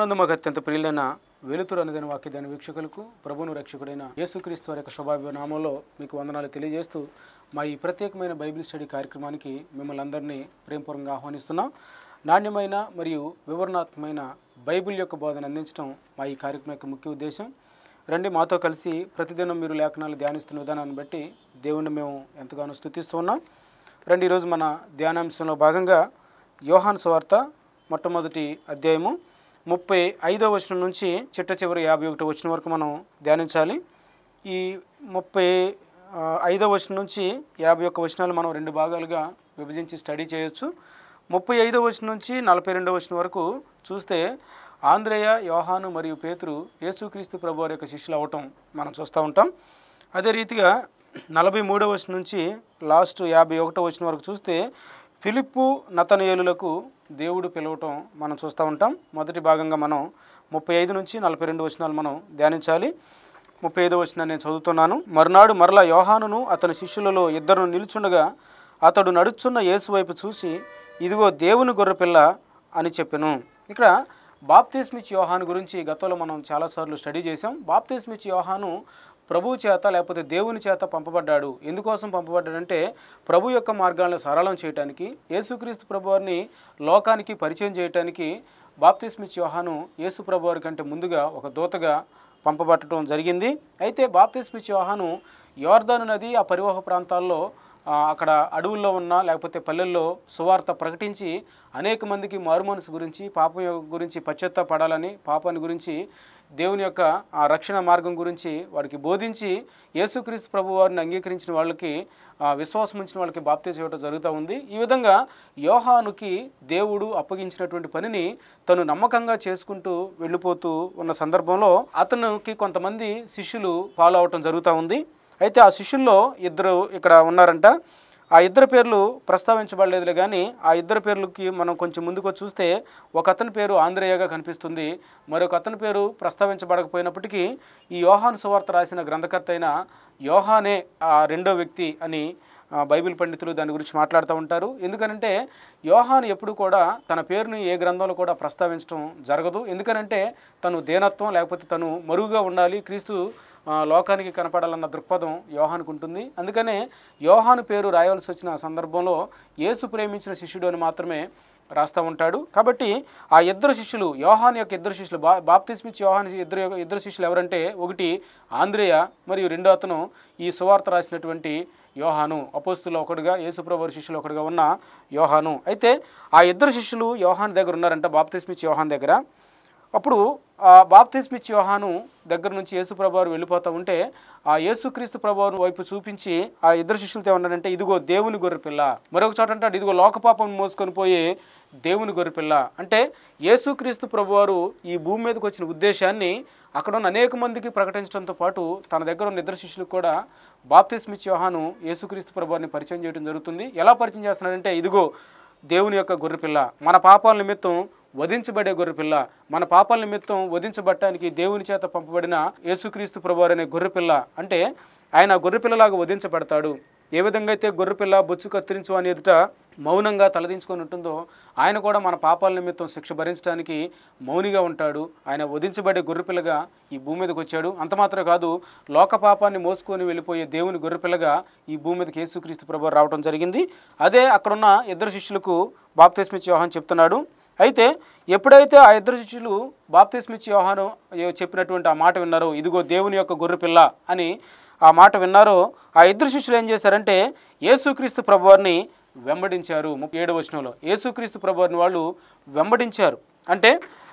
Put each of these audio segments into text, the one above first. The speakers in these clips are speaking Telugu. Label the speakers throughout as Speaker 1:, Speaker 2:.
Speaker 1: ప్రభునందు మాకు అత్యంత ప్రియులైన వెలుతురు అనేదైన వాక్యదాని వీక్షకులకు ప్రభును రక్షకుడైన యేసుక్రీస్తు వారి యొక్క శుభాభినామంలో మీకు వందనాలు తెలియజేస్తూ మా ఈ ప్రత్యేకమైన బైబిల్ స్టడీ కార్యక్రమానికి మిమ్మల్ని అందరినీ ప్రేమపూర్వకంగా ఆహ్వానిస్తున్నాం నాణ్యమైన మరియు వివరణాత్మకమైన బైబిల్ యొక్క బోధన అందించడం మా ఈ కార్యక్రమం యొక్క ముఖ్య ఉద్దేశం రండి మాతో కలిసి ప్రతిదినం మీరు లేఖనాలు ధ్యానిస్తున్న విధానాన్ని బట్టి దేవుణ్ణి మేము ఎంతగానో స్థుతిస్తూ ఉన్నాం రండి ఈరోజు మన ధ్యానాంశంలో భాగంగా యోహాను సువార్త మొట్టమొదటి అధ్యాయము ముప్పై ఐదో వచనం నుంచి చిట్ట చివరి యాభై ఒకటో వచనం వరకు మనం ధ్యానించాలి ఈ ముప్పై ఆ, ఐదో వచనం నుంచి యాభై ఒక్క వచనాలు మనం రెండు భాగాలుగా విభజించి స్టడీ చేయొచ్చు ముప్పై ఐదో వచనం నుంచి నలభై రెండో వచనం వరకు చూస్తే ఆంధ్రేయ యోహాను మరియు పేతురు యేసుక్రీస్తు ప్రభు వారి యొక్క శిష్యులు అవటం మనం చూస్తూ ఉంటాం అదే రీతిగా నలభై మూడో వచనం నుంచి లాస్ట్ యాభై ఒకటో వచనం వరకు చూస్తే ఫిలిప్పు నతనయేలులకు దేవుడు పిలవటం మనం చూస్తూ ఉంటాం మొదటి భాగంగా మనం ముప్పై ఐదు నుంచి నలభై రెండు వచనాలు మనం ధ్యానించాలి ముప్పై ఐదో వచనాన్ని నేను చదువుతున్నాను మరునాడు మరలా యోహానును అతని శిష్యులలో ఇద్దరు నిలుచుండగా అతడు నడుచున్న యేసు వైపు చూసి ఇదిగో దేవుని గొర్రెపిల్ల అని చెప్పెను ఇక్కడ బాప్తిస్మిచ్ యోహాను గురించి గతంలో మనం చాలాసార్లు స్టడీ చేసాం బాప్తిస్మిచ్ యోహాను ప్రభు చేత లేకపోతే దేవుని చేత పంపబడ్డాడు ఎందుకోసం పంపబడ్డాడంటే ప్రభు యొక్క మార్గాలను సరళం చేయడానికి యేసుక్రీస్తు ప్రభు వారిని లోకానికి పరిచయం చేయడానికి బాప్తిస్మిచ్ యోహాను యేసు ప్రభు వారి కంటే ముందుగా ఒక దూతగా పంపబట్టడం జరిగింది అయితే బాప్తిస్మిచ్ యోహాను యోర్దాను నది ఆ పరివాహ ప్రాంతాల్లో ఆ, అక్కడ అడవుల్లో ఉన్న లేకపోతే పల్లెల్లో సువార్త ప్రకటించి అనేక మందికి మారుమనసు గురించి పాపం యొక్క గురించి పశ్చాత్తాపడాలని పాపాన్ని గురించి దేవుని యొక్క ఆ రక్షణ మార్గం గురించి వారికి బోధించి యేసుక్రీస్తు ప్రభు వారిని అంగీకరించిన వాళ్ళకి ఆ, విశ్వాసం ఉంచిన వాళ్ళకి బాప్తీసం ఇవ్వడం జరుగుతూ ఉంది ఈ విధంగా యోహానుకి దేవుడు అప్పగించినటువంటి పనిని తను నమ్మకంగా చేసుకుంటూ వెళ్ళిపోతూ ఉన్న సందర్భంలో అతనికి కొంతమంది శిష్యులు ఫాలో అవటం జరుగుతూ ఉంది అయితే ఆ శిష్యుల్లో ఇద్దరు ఇక్కడ ఉన్నారంట ఆ ఇద్దరు పేర్లు ప్రస్తావించబడలేదులే కానీ ఆ ఇద్దరు పేర్లకి మనం కొంచెం ముందుకు వచ్చి చూస్తే ఒక అతని పేరు ఆంధ్రేయగా కనిపిస్తుంది మరొక అతని పేరు ప్రస్తావించబడకపోయినప్పటికీ ఈ యోహాను సువార్త రాసిన గ్రంథకర్త అయిన యోహానే ఆ రెండో వ్యక్తి అని ఆ, బైబిల్ పండితులు దాని గురించి మాట్లాడుతూ ఉంటారు ఎందుకనంటే యోహాను ఎప్పుడు కూడా తన పేరుని ఏ గ్రంథంలో కూడా ప్రస్తావించడం జరగదు ఎందుకనంటే తను దేనత్వం లేకపోతే తను మరుగుగా ఉండాలి క్రీస్తు ఆ, లోకానికి కనపడాలన్న దృక్పథం యోహానుకు ఉంటుంది అందుకనే యోహాను పేరు రాయవలసి వచ్చిన సందర్భంలో యేసు ప్రేమించిన శిష్యుడు అని మాత్రమే రాస్తూ ఉంటాడు కాబట్టి ఆ ఇద్దరు శిష్యులు యోహాన్ యొక్క ఇద్దరు శిష్యులు బా బాప్తిస్మిచ్ యోహాన్ ఇద్దరు యొక్క ఇద్దరు శిష్యులు ఎవరంటే ఒకటి ఆంధ్రేయ మరియు రెండో అతను ఈ సువార్త రాసినటువంటి యోహాను అపోస్తులో ఒకడుగా యేసుప్రభు శిష్యులు ఒకడుగా ఉన్న యోహాను అయితే ఆ ఇద్దరు శిష్యులు యోహాన్ దగ్గర ఉన్నారంట బాప్తిస్మిచ్ యోహాన్ దగ్గర అప్పుడు ఆ బాప్తిస్మిచ్ యోహాను దగ్గర నుంచి యేసు ప్రభువారు వెళ్ళిపోతూ ఉంటే ఆ యేసుక్రీస్తు ప్రభువారు వైపు చూపించి ఆ ఇద్దరు శిష్యులతో ఏమన్నాడంటే ఇదిగో దేవుని గొర్రెపిల్ల మరొక చోట అంటాడు ఇదిగో లోకపాపం మోసుకొని పోయి దేవుని గొర్రెపిల్ల అంటే యేసుక్రీస్తు ప్రభువారు ఈ భూమి మీదకి వచ్చిన ఉద్దేశాన్ని అక్కడ ఉన్న అనేక మందికి ప్రకటించడంతో పాటు తన దగ్గర ఉన్న ఇద్దరు శిష్యులకు కూడా బాప్తిస్మిచ్ యోహాను యేసుక్రీస్తు ప్రభువారిని పరిచయం చేయడం జరుగుతుంది ఎలా పరిచయం చేస్తున్నాడంటే ఇదిగో దేవుని యొక్క గొర్రెపిల్ల మన పాపాల నిమిత్తం వధించబడే గొర్రెపిల్ల మన పాపాల నిమిత్తం వధించబడటానికి దేవుని చేత పంపబడిన యేసుక్రీస్తు ప్రభువారు అనే గొర్రెపిల్ల అంటే ఆయన గొర్రెపిల్లలాగా వధించబడతాడు ఏ విధంగా అయితే గొర్రెపిల్ల బొచ్చు కత్తిరించు అని ఎదుట మౌనంగా తలదించుకొని ఉంటుందో ఆయన కూడా మన పాపాల నిమిత్తం శిక్ష భరించడానికి మౌనిగా ఉంటాడు ఆయన వధించబడే గొర్రెపిల్లగా ఈ భూమి మీదకి వచ్చాడు అంత మాత్రమే కాదు లోక పాపాన్ని మోసుకొని వెళ్ళిపోయే దేవుని గొర్రెపిల్లగా ఈ భూమి మీదకి యేసుక్రీస్తు ప్రభు రావడం జరిగింది అదే అక్కడున్న ఇద్దరు శిష్యులకు బాప్తిస్మిచ్ యోహాన్ చెప్తున్నాడు అయితే ఎప్పుడైతే ఆ ఇద్దరు శిష్యులు బాప్తిస్మిచ్ యోహాను ఏ- చెప్పినటువంటి ఆ మాట విన్నారో ఇదిగో దేవుని యొక్క గొర్రెపిల్ల అని ఆ మాట విన్నారో ఆ ఇద్దరు శిష్యులు ఏం చేశారంటే యేసుక్రీస్తు ప్రభువారిని వెంబడించారు ముప్పై ఏడు వచనంలో యేసుక్రీస్తు ప్రభువారిని వాళ్ళు వెంబడించారు అంటే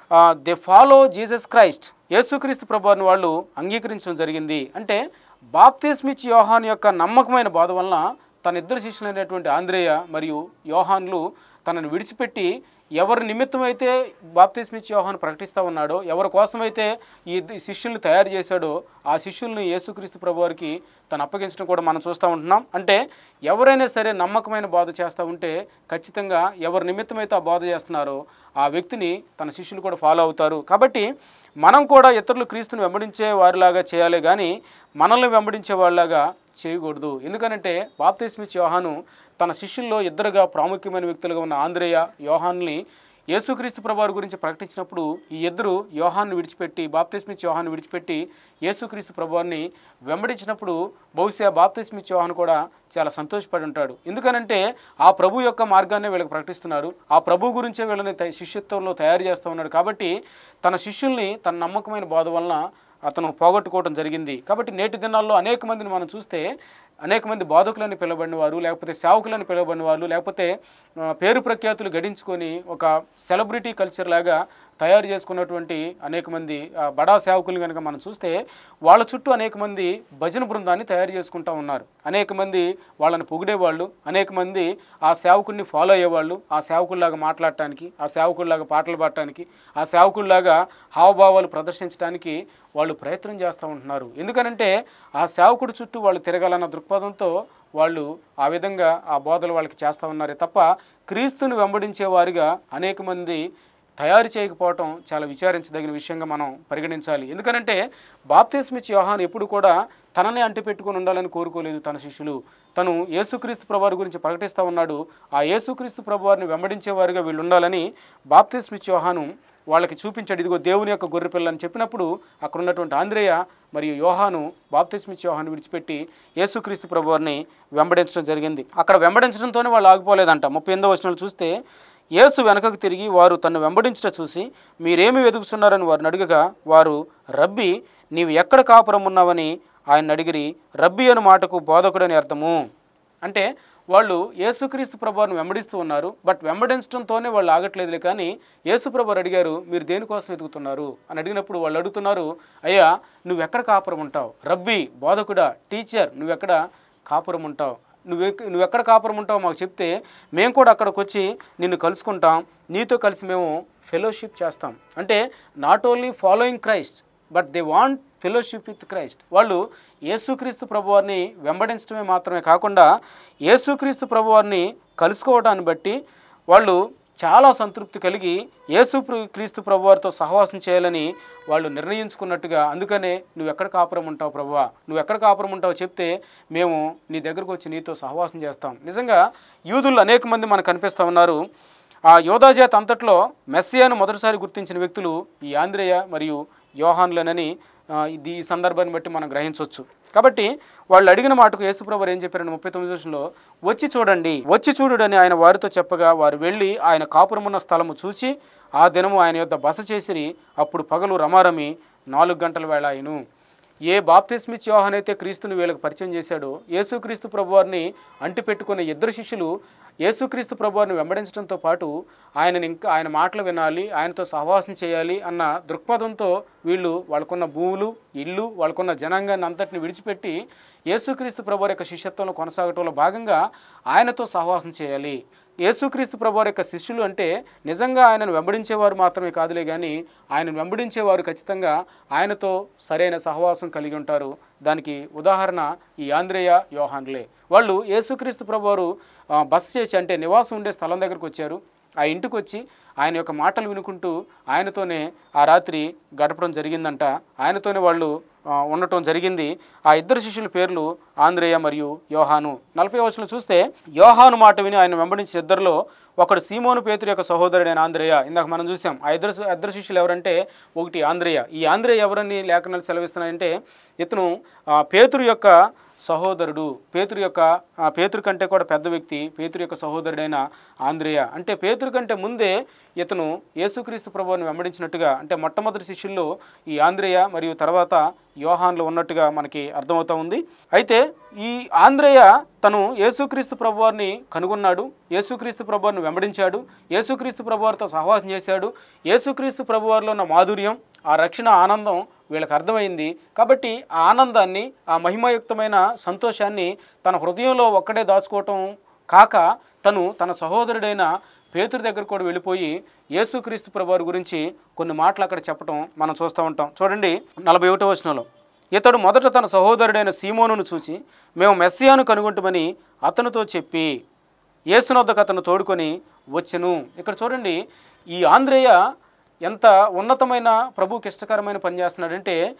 Speaker 1: దే ఫాలో జీసస్ క్రైస్ట్ యేసుక్రీస్తు ప్రభువారిని వాళ్ళు అంగీకరించడం జరిగింది అంటే బాప్తిస్మిచ్ యోహాన్ యొక్క నమ్మకమైన బోధ వలన తన ఇద్దరు శిష్యులైనటువంటి ఆంధ్రేయ మరియు యోహాన్లు తనను విడిచిపెట్టి ఎవరి నిమిత్తమైతే బాప్తిస్మిచ్ యోహాను ప్రకటిస్తూ ఉన్నాడో ఎవరి కోసమైతే ఈ ఇద్ద- శిష్యుల్ని తయారు చేశాడో ఆ శిష్యుల్ని యేసుక్రీస్తు ప్రభువారికి తను అప్పగించడం కూడా మనం చూస్తూ ఉంటున్నాం అంటే ఎవరైనా సరే నమ్మకమైన బోధ చేస్తూ ఉంటే ఖచ్చితంగా ఎవరి నిమిత్తమైతే ఆ బోధ చేస్తున్నారో ఆ వ్యక్తిని తన శిష్యులు కూడా ఫాలో అవుతారు కాబట్టి మనం కూడా ఇతరులు క్రీస్తుని వెంబడించే వారిలాగా చేయాలి కానీ మనల్ని వెంబడించే వాళ్ళలాగా చేయకూడదు ఎందుకనంటే బాప్తిస్మిచ్ యోహాను తన శిష్యుల్లో ఇద్దరుగా ప్రాముఖ్యమైన వ్యక్తులుగా ఉన్న ఆంధ్రేయ యోహాన్ని యేసుక్రీస్తు ప్రభువారి గురించి ప్రకటించినప్పుడు ఈ ఇద్దరు యోహాన్ని విడిచిపెట్టి బాప్తిస్మిచ్ యోహాన్ని విడిచిపెట్టి యేసుక్రీస్తు ప్రభువారిని వెంబడించినప్పుడు బహుశా బాప్తిస్మిచ్ యోహాన్ కూడా చాలా సంతోషపడి ఉంటాడు ఎందుకనంటే ఆ ప్రభు యొక్క మార్గాన్ని వీళ్ళకి ప్రకటిస్తున్నారు ఆ ప్రభు గురించే వీళ్ళని త- శిష్యత్వంలో తయారు చేస్తూ ఉన్నాడు కాబట్టి తన శిష్యుల్ని తన నమ్మకమైన బోధ వలన అతను పోగొట్టుకోవడం జరిగింది కాబట్టి నేటి దినాల్లో అనేక మందిని మనం చూస్తే అనేక మంది బాధకులని పిలువబడిన వారు లేకపోతే సేవకులని పిలువబడిన వాళ్ళు లేకపోతే ఆ, పేరు ప్రఖ్యాతులు గడించుకొని ఒక సెలబ్రిటీ కల్చర్ లాగా తయారు చేసుకున్నటువంటి అనేక మంది ఆ, బడా సేవకులు కనుక మనం చూస్తే వాళ్ళ చుట్టూ అనేక మంది భజన బృందాన్ని తయారు చేసుకుంటూ ఉన్నారు అనేక మంది వాళ్ళని పొగిడేవాళ్ళు అనేక మంది ఆ సేవకుడిని ఫాలో అయ్యేవాళ్ళు ఆ సేవకుల్లాగా మాట్లాడటానికి ఆ సేవకుల్లాగా పాటలు పాడటానికి ఆ సేవకుల్లాగా హావభావాలు ప్రదర్శించడానికి వాళ్ళు ప్రయత్నం చేస్తూ ఉంటున్నారు ఎందుకనంటే ఆ సేవకుడి చుట్టూ వాళ్ళు తిరగాలన్న దృక్పథంతో వాళ్ళు ఆ విధంగా ఆ బోధలు వాళ్ళకి చేస్తూ ఉన్నారే తప్ప క్రీస్తుని వెంబడించే వారిగా అనేక మంది తయారు చేయకపోవటం చాలా విచారించదగిన విషయంగా మనం పరిగణించాలి ఎందుకనంటే బాప్తిస్మిచ్ యోహాన్ ఎప్పుడు కూడా తననే అంటిపెట్టుకొని ఉండాలని కోరుకోలేదు తన శిష్యులు తను యేసుక్రీస్తు ప్రభువారి గురించి ప్రకటిస్తూ ఉన్నాడు ఆ యేసుక్రీస్తు ప్రభువారిని వెంబడించేవారుగా వీళ్ళు ఉండాలని బాప్తిస్మిచ్ యోహాను వాళ్ళకి చూపించాడు ఇదిగో దేవుని యొక్క గొర్రెపిల్ల అని చెప్పినప్పుడు అక్కడ ఉన్నటువంటి ఆంధ్రేయ మరియు యోహాను బాప్తిస్మిచ్ యోహాను విడిచిపెట్టి యేసుక్రీస్తు ప్రభువారిని వెంబడించడం జరిగింది అక్కడ వెంబడించడంతోనే వాళ్ళు ఆగిపోలేదంట ముప్పై ఎనిమిదో వచనాలు చూస్తే యేసు వెనకకు తిరిగి వారు తను వెంబడించట చూసి మీరేమి వెతుకుతున్నారని వారిని అడుగగా వారు రబ్బి నీవు ఎక్కడ కాపురం ఉన్నావని ఆయన అడిగిరి రబ్బి అను మాటకు బోధకుడని అర్థము అంటే వాళ్ళు యేసుక్రీస్తు ప్రభువారిని వెంబడిస్తూ ఉన్నారు బట్ వెంబడించడంతోనే వాళ్ళు ఆగట్లేదులే కానీ యేసు ప్రభువారు అడిగారు మీరు దేనికోసం వెతుకుతున్నారు అని అడిగినప్పుడు వాళ్ళు అడుగుతున్నారు అయ్యా నువ్వు ఎక్కడ కాపురం ఉంటావు రబ్బీ బోధకుడా టీచర్ నువ్వెక్కడ కాపురం ఉంటావు నువ్వు ఎక్- నువ్వు ఎక్కడ కాపురం ఉంటావు మాకు చెప్తే మేము కూడా అక్కడికి వచ్చి నిన్ను కలుసుకుంటాం నీతో కలిసి మేము ఫెలోషిప్ చేస్తాం అంటే not only following Christ but they want fellowship with Christ వాళ్ళు యేసుక్రీస్తు ప్రభువారిని వెంబడించడమే మాత్రమే కాకుండా యేసుక్రీస్తు ప్రభువారిని కలుసుకోవడాన్ని బట్టి వాళ్ళు చాలా సంతృప్తి కలిగి యేసు ప్ర- క్రీస్తు ప్రభువారితో సహవాసం చేయాలని వాళ్ళు నిర్ణయించుకున్నట్టుగా అందుకనే నువ్వు ఎక్కడ కాపురం ఉంటావు ప్రభువా నువ్వు ఎక్కడ కాపురం ఉంటావో చెప్తే మేము నీ దగ్గరకు వచ్చి నీతో సహవాసం చేస్తాం నిజంగా యూదులు అనేక మంది మనకు కనిపిస్తూ ఉన్నారు ఆ యోధాజాత అంతట్లో మెస్సియాను మొదటిసారి గుర్తించిన వ్యక్తులు ఈ ఆంధ్రేయ మరియు యోహాన్లనని ఆ, ఇది ఈ సందర్భాన్ని బట్టి మనం గ్రహించవచ్చు కాబట్టి వాళ్ళు అడిగిన మాటకు యేసుప్రభు ఏం చెప్పారంటే ముప్పై తొమ్మిది నిమిషంలో వచ్చి చూడండి వచ్చి చూడుడని ఆయన వారితో చెప్పగా వారు వెళ్ళి ఆయన కాపురమున్న స్థలము చూచి ఆ దినము ఆయన యొద్ద బస చేసిరి అప్పుడు పగలు రమారమి నాలుగు గంటల వేళ ఆయను ఏ బాప్తిస్మిచ్ యోహాన్ అయితే క్రీస్తుని వీళ్ళకి పరిచయం చేశాడో యేసుక్రీస్తు ప్రభువారిని అంటిపెట్టుకున్న ఇద్దరు శిష్యులు యేసుక్రీస్తు ప్రభువారిని వెంబడించడంతో పాటు ఆయనని ఇంకా ఆయన మాటలు వినాలి ఆయనతో సహవాసం చేయాలి అన్న దృక్పథంతో వీళ్ళు వాళ్ళకున్న భూములు ఇల్లు వాళ్ళకున్న జనాంగాన్ని అంతటిని విడిచిపెట్టి యేసుక్రీస్తు ప్రభు యొక్క శిష్యత్వంలో కొనసాగటంలో భాగంగా ఆయనతో సహవాసం చేయాలి యేసుక్రీస్తు ప్రభు యొక్క శిష్యులు అంటే నిజంగా ఆయనను వెంబడించేవారు మాత్రమే కాదులే కానీ ఆయనను వెంబడించేవారు ఖచ్చితంగా ఆయనతో సరైన సహవాసం కలిగి ఉంటారు దానికి ఉదాహరణ ఈ ఆంధ్రేయ యోహాన్లే వాళ్ళు యేసుక్రీస్తు ప్రభువారు ఆ, బస చేసి అంటే నివాసం ఉండే స్థలం దగ్గరకు వచ్చారు ఆ ఇంటికి వచ్చి ఆయన యొక్క మాటలు వినుకుంటూ ఆయనతోనే ఆ రాత్రి గడపడం జరిగిందంట ఆయనతోనే వాళ్ళు ఆ, ఉండటం జరిగింది ఆ ఇద్దరు శిష్యుల పేర్లు ఆంధ్రేయ మరియు యోహాను నలభై వచనం చూస్తే యోహాను మాట విని ఆయన వెంబడించిన ఇద్దరిలో ఒకడు సీమోను పేతురు యొక్క సహోదరుడైన ఆంధ్రేయ ఇందాక మనం చూసాం ఆ ఇద్దరు ఇద్దరు శిష్యులు ఎవరంటే ఒకటి ఆంధ్రేయ ఈ ఆంధ్రేయ ఎవరని లేఖనాలు సెలవిస్తున్నాయంటే ఇతను ఆ, పేతురు యొక్క సహోదరుడు పేతురు యొక్క ఆ, పేతురు కంటే కూడా పెద్ద వ్యక్తి పేతురు యొక్క సహోదరుడైన ఆంధ్రేయ అంటే పేతురు కంటే ముందే ఇతను యేసుక్రీస్తు ప్రభువుని వెంబడించినట్టుగా అంటే మొట్టమొదటి శిష్యుల్లో ఈ ఆంధ్రేయ మరియు తర్వాత యోహాన్లు ఉన్నట్టుగా మనకి అర్థమవుతా ఉంది అయితే ఈ ఆంధ్రేయ తను యేసుక్రీస్తు ప్రభువారిని కనుగొన్నాడు యేసుక్రీస్తు ప్రభువారిని వెంబడించాడు యేసుక్రీస్తు ప్రభువారితో సహవాసం చేశాడు యేసుక్రీస్తు ప్రభువారిలో ఉన్న మాధుర్యం ఆ రక్షణ ఆనందం వీళ్ళకి అర్థమైంది కాబట్టి ఆ ఆనందాన్ని ఆ మహిమయుక్తమైన సంతోషాన్ని తన హృదయంలో ఒక్కడే దాచుకోవటం కాక తను తన సహోదరుడైన పేతురు దగ్గర కూడా వెళ్ళిపోయి యేసుక్రీస్తు ప్రభువారి గురించి కొన్ని మాటలు అక్కడ చెప్పటం మనం చూస్తూ ఉంటాం చూడండి నలభై ఒకటో వచనంలో ఇతడు మొదట తన సహోదరుడైన సీమోనును చూచి మేము మెస్సియాను కనుగొంటమని అతనితో చెప్పి యేసునొద్దకు అతను తోడుకొని వచ్చెను ఇక్కడ చూడండి ఈ ఆంధ్రేయ ఎంత ఉన్నతమైన ప్రభుకి ఇష్టకరమైన పని చేస్తున్నాడంటే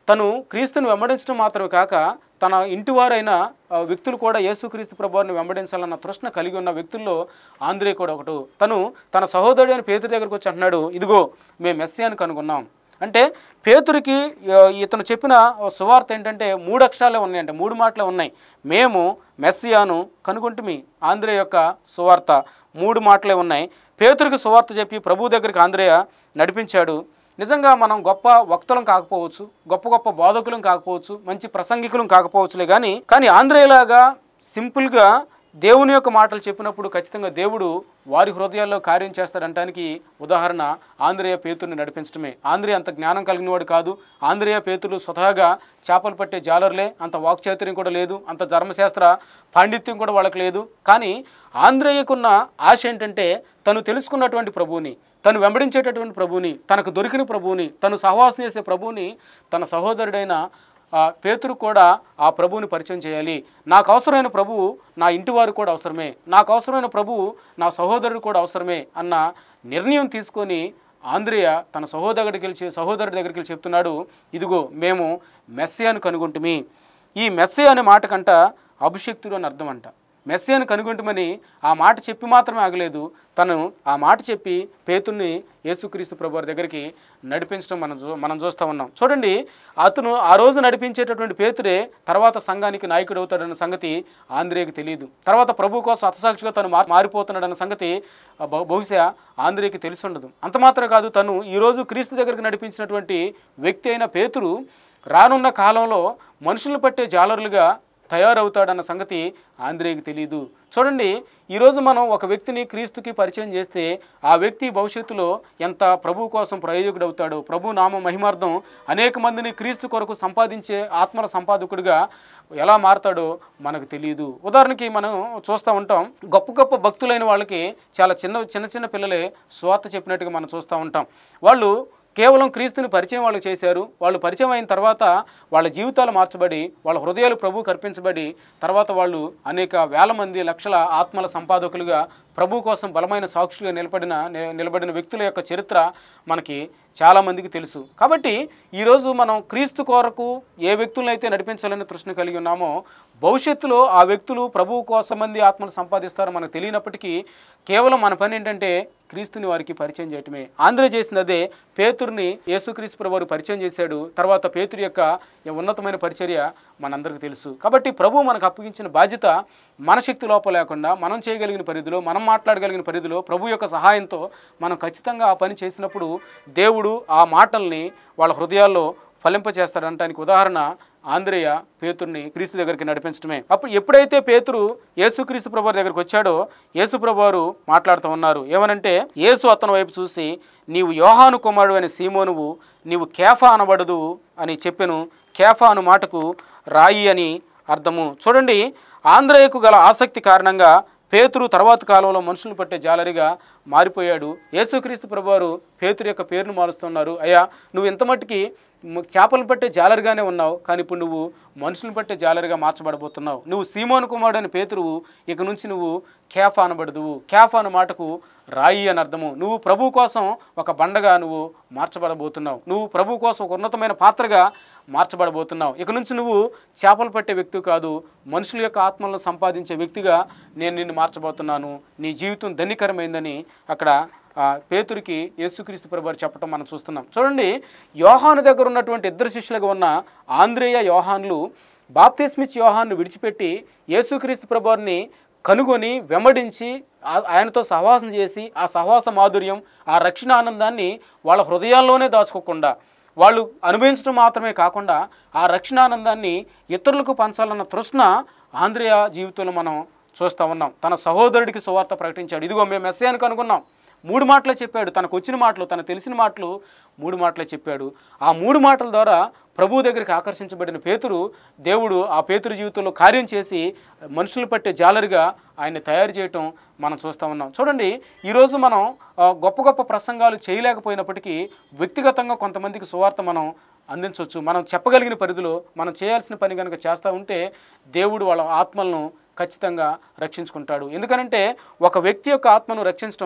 Speaker 1: తను క్రీస్తుని వెంబడించడం మాత్రమే కాక తన ఇంటివారైన ఆ, వ్యక్తులు కూడా యేసుక్రీస్తు ప్రభువారిని వెంబడించాలన్న తృష్ణ కలిగి ఉన్న వ్యక్తుల్లో ఆంధ్రే కూడా ఒకడు తను తన సహోదరుడు అని పేతుడి దగ్గరకు వచ్చి అంటున్నాడు ఇదిగో మేము మెస్సియాని కనుగొన్నాం అంటే పేతురికి ఆ, ఇతను చెప్పిన సువార్త ఏంటంటే మూడు అక్షరాలే ఉన్నాయంటే మూడు మాటలే ఉన్నాయి మేము మెస్సియాను కనుగొంటిమి ఆంధ్రే యొక్క సువార్త మూడు మాటలే ఉన్నాయి పేతురికి సువార్త చెప్పి ప్రభు దగ్గరికి ఆంధ్రేయ నడిపించాడు నిజంగా మనం గొప్ప వక్తలం కాకపోవచ్చు గొప్ప గొప్ప బోధకులం కాకపోవచ్చు మంచి ప్రసంగికులం కాకపోవచ్చులే కానీ కానీ ఆంధ్రేయలాగా సింపుల్గా దేవుని యొక్క మాటలు చెప్పినప్పుడు ఖచ్చితంగా దేవుడు వారి హృదయాల్లో కార్యం చేస్తాడంటానికి ఉదాహరణ ఆంధ్రేయ పేతుర్ని నడిపించడమే ఆంధ్రేయ అంత జ్ఞానం కలిగిన వాడు కాదు ఆంధ్రేయ పేతులు స్వతహాగా చేపలు పట్టే జాలర్లే అంత వాక్చాతుర్యం కూడా లేదు అంత ధర్మశాస్త్ర పాండిత్యం కూడా వాళ్ళకి లేదు కానీ ఆంధ్రేయకున్న ఆశ ఏంటంటే తను తెలుసుకున్నటువంటి ప్రభువుని తను వెంబడించేటటువంటి ప్రభువుని తనకు దొరికిన ప్రభువుని తను సహవాసం చేసే ప్రభువుని తన సహోదరుడైన ఆ, పేతురు కూడా ఆ ప్రభువుని పరిచయం చేయాలి నాకు అవసరమైన ప్రభువు నా ఇంటి వారు కూడా అవసరమే నాకు అవసరమైన ప్రభువు నా సహోదరుడు కూడా అవసరమే అన్న నిర్ణయం తీసుకొని ఆంధ్రేయ తన సహోదరుడికి వెళ్ళి సహోదరుడి దగ్గరికి వెళ్ళి చెప్తున్నాడు ఇదిగో మేము మెస్సియాను కనుగొంటుమి ఈ మెస్సే అనే మాట కంట అభిషక్తుడు అని అర్థం అంట మెస్సియాను కనుగొంటమని ఆ మాట చెప్పి మాత్రమే ఆగలేదు తను ఆ మాట చెప్పి పేతుర్ని యేసుక్రీస్తు ప్రభు వారి దగ్గరికి నడిపించడం మనం చూ మనం చూస్తూ ఉన్నాం చూడండి అతను ఆ రోజు నడిపించేటటువంటి పేతురే తర్వాత సంఘానికి నాయకుడు అవుతాడన్న సంగతి ఆంధ్రేయకి తెలియదు తర్వాత ప్రభు కోసం అతసాక్షిగా తను మార్- మారిపోతున్నాడన్న సంగతి ఆ, బహు- బహుశా ఆంధ్రేయకి తెలిసి ఉండదు అంత మాత్రం కాదు తను ఈరోజు క్రీస్తు దగ్గరికి నడిపించినటువంటి వ్యక్తి అయిన పేతురు రానున్న కాలంలో మనుషులను పట్టే జాలరులుగా తయారవుతాడన్న సంగతి ఆంధ్రేయకి తెలియదు చూడండి ఈరోజు మనం ఒక వ్యక్తిని క్రీస్తుకి పరిచయం చేస్తే ఆ వ్యక్తి భవిష్యత్తులో ఎంత ప్రభు కోసం ప్రయోజకుడు అవుతాడో ప్రభు నామ మహిమార్థం అనేక మందిని క్రీస్తు కొరకు సంపాదించే ఆత్మల సంపాదకుడిగా ఎలా మారతాడో మనకు తెలియదు ఉదాహరణకి మనం చూస్తూ ఉంటాం గొప్ప గొప్ప భక్తులైన వాళ్ళకి చాలా చిన్న చిన్న చిన్న పిల్లలే స్వార్థ చెప్పినట్టుగా మనం చూస్తూ ఉంటాం వాళ్ళు కేవలం క్రీస్తుని పరిచయం వాళ్ళు చేశారు వాళ్ళు పరిచయం అయిన తర్వాత వాళ్ళ జీవితాలు మార్చబడి వాళ్ళ హృదయాలు ప్రభు కర్పించబడి తర్వాత వాళ్ళు అనేక వేల మంది లక్షల ఆత్మల సంపాదకులుగా ప్రభు కోసం బలమైన సాక్షులుగా నిలబడిన ని- నిలబడిన వ్యక్తుల యొక్క చరిత్ర మనకి చాలామందికి తెలుసు కాబట్టి ఈరోజు మనం క్రీస్తు కొరకు ఏ వ్యక్తులను అయితే నడిపించాలని తృష్ణ కలిగి ఉన్నామో భవిష్యత్తులో ఆ వ్యక్తులు ప్రభువు కోసం మంది ఆత్మలు సంపాదిస్తారో మనకు తెలియనప్పటికీ కేవలం మన పని ఏంటంటే క్రీస్తుని వారికి పరిచయం చేయటమే ఆంధ్ర చేసింది అదే పేతుర్ని యేసుక్రీస్తు ప్రభు వారు పరిచయం చేశాడు తర్వాత పేతురు యొక్క ఈ ఉన్నతమైన పరిచర్య మనందరికీ తెలుసు కాబట్టి ప్రభు మనకు అప్పగించిన బాధ్యత మన శక్తి లోపల లేకుండా మనం చేయగలిగిన పరిధిలో మనం మాట్లాడగలిగిన పరిధిలో ప్రభు యొక్క సహాయంతో మనం ఖచ్చితంగా ఆ పని చేసినప్పుడు దేవుడు ఆ మాటల్ని వాళ్ళ హృదయాల్లో ఫలింపచేస్తాడనటానికి ఉదాహరణ ఆంధ్రేయ పేతుర్ని క్రీస్తు దగ్గరికి నడిపించడమే అప్పుడు ఎప్పుడైతే పేతురు యేసుక్రీస్తు ప్రభు దగ్గరికి వచ్చాడో యేసు ప్రభు వారు మాట్లాడుతూ ఉన్నారు ఏమనంటే యేసు అతని వైపు చూసి నీవు యోహాను కుమారుడు అనే సీమోనువు నీవు కేఫా అనబడదు అని చెప్పెను కేఫా అను మాటకు రాయి అని అర్థము చూడండి ఆంధ్రేయకు గల ఆసక్తి కారణంగా పేతురు తర్వాత కాలంలో మనుషులను పట్టే జాలరిగా మారిపోయాడు యేసుక్రీస్తు ప్రభువారు పేతురు యొక్క పేరును మారుస్తున్నారు అయ్యా నువ్వు ఇంత మట్టుకి మ- చేపలను పట్టే జాలరిగానే ఉన్నావు కానీ ఇప్పుడు నువ్వు మనుషులను పట్టే జాలరిగా మార్చబడబోతున్నావు నువ్వు సీమోను కుమారుడు అని పేతురువు ఇక నుంచి నువ్వు కేఫా అనబడదువు కేఫా అన్న మాటకు రాయి అని అర్థము నువ్వు ప్రభు కోసం ఒక బండగా నువ్వు మార్చబడబోతున్నావు నువ్వు ప్రభు కోసం ఒక ఉన్నతమైన పాత్రగా మార్చబడబోతున్నావు ఇక నుంచి నువ్వు చేపలు పట్టే వ్యక్తి కాదు మనుషుల యొక్క ఆత్మలను సంపాదించే వ్యక్తిగా నేను నిన్ను మార్చబోతున్నాను నీ జీవితం ధన్యకరమైందని అక్కడ ఆ, పేతురికి యేసుక్రీస్తు ప్రభు వారు చెప్పడం మనం చూస్తున్నాం చూడండి యోహాను దగ్గర ఉన్నటువంటి ఇద్దరు శిష్యులుగా ఉన్న ఆంధ్రేయ యోహాన్లు బాప్తిస్మిచ్ యోహాన్ను విడిచిపెట్టి యేసుక్రీస్తు ప్రభువారిని కనుగొని వెంబడించి ఆ- ఆయనతో సహవాసం చేసి ఆ సహవాస మాధుర్యం ఆ రక్షణ ఆనందాన్ని వాళ్ళ హృదయాల్లోనే దాచుకోకుండా వాళ్ళు అనుభవించడం మాత్రమే కాకుండా ఆ రక్షణ ఆనందాన్ని ఇతరులకు పంచాలన్న తృష్ణ ఆంధ్రేయ జీవితంలో మనం చూస్తూ ఉన్నాం తన సహోదరుడికి సువార్త ప్రకటించాడు ఇదిగో మేము మెస్సేయను కనుగొన్నాం మూడు మాటలే చెప్పాడు తనకు వచ్చిన మాటలు తనకు తెలిసిన మాటలు మూడు మాటలే చెప్పాడు ఆ మూడు మాటల ద్వారా ప్రభు దగ్గరికి ఆకర్షించబడిన పేతురు దేవుడు ఆ పేతురు జీవితంలో కార్యం చేసి మనుషులు పట్టే జాలరిగా ఆయన్ని తయారు చేయటం మనం చూస్తూ ఉన్నాం చూడండి ఈరోజు మనం ఆ, గొప్ప గొప్ప ప్రసంగాలు చేయలేకపోయినప్పటికీ వ్యక్తిగతంగా కొంతమందికి సువార్త మనం అందించవచ్చు మనం చెప్పగలిగిన పరిధిలో మనం చేయాల్సిన పని కనుక చేస్తూ ఉంటే దేవుడు వాళ్ళ ఆత్మలను ఖచ్చితంగా రక్షించుకుంటాడు ఎందుకనంటే ఒక వ్యక్తి యొక్క ఆత్మను రక్షించడం